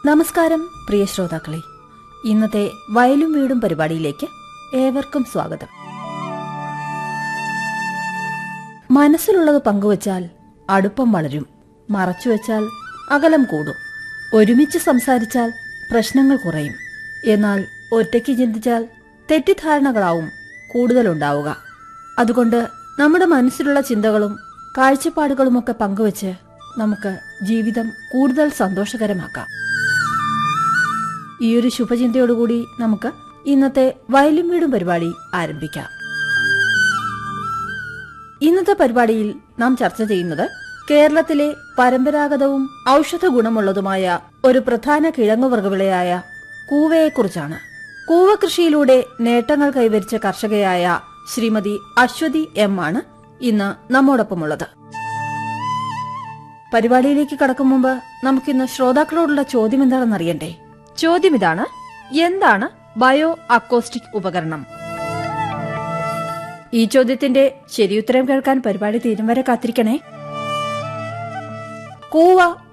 നമസ്കാരം പ്രിയ ശ്രോതാക്കളെ ഇന്നത്തെ വയലും വീടും പരിപാടിയിലേക്ക് ഏവർക്കും സ്വാഗതം മനസ്സിലുള്ളത് പങ്കുവച്ചാൽ അടുപ്പം വളരും മറച്ചുവെച്ചാൽ അകലം കൂടും ഒരുമിച്ച് സംസാരിച്ചാൽ പ്രശ്നങ്ങൾ കുറയും എന്നാൽ ഒറ്റയ്ക്ക് ചിന്തിച്ചാൽ തെറ്റിദ്ധാരണകളാവും കൂടുതലുണ്ടാവുക അതുകൊണ്ട് നമ്മുടെ മനസ്സിലുള്ള ചിന്തകളും കാഴ്ചപ്പാടുകളുമൊക്കെ പങ്കുവച്ച് നമുക്ക് ജീവിതം കൂടുതൽ സന്തോഷകരമാക്കാം ഈയൊരു ശുഭചിന്തയോടുകൂടി നമുക്ക് ഇന്നത്തെ വയലും വീടും പരിപാടി ആരംഭിക്കാം ഇന്നത്തെ പരിപാടിയിൽ നാം ചർച്ച ചെയ്യുന്നത് കേരളത്തിലെ പരമ്പരാഗതവും ഔഷധ ഗുണമുള്ളതുമായ ഒരു പ്രധാന കിഴങ്ങുവർഗവിളയായ കൂവയെക്കുറിച്ചാണ് കൂവ കൃഷിയിലൂടെ നേട്ടങ്ങൾ കൈവരിച്ച കർഷകയായ ശ്രീമതി അശ്വതി എം ആണ് ഇന്ന് നമ്മോടൊപ്പമുള്ളത് പരിപാടിയിലേക്ക് കടക്കും മുമ്പ് നമുക്കിന്ന് ശ്രോതാക്കളോടുള്ള ചോദ്യം എന്താണെന്ന് അറിയണ്ടേ ചോദ്യം ഇതാണ് എന്താണ് ബയോ അക്കോസ്റ്റിക് ഉപകരണം ഈ ചോദ്യത്തിന്റെ ശരിയുത്തരം കേൾക്കാൻ പരിപാടി തീരും വരെ കാത്തിരിക്കണേ കൂവ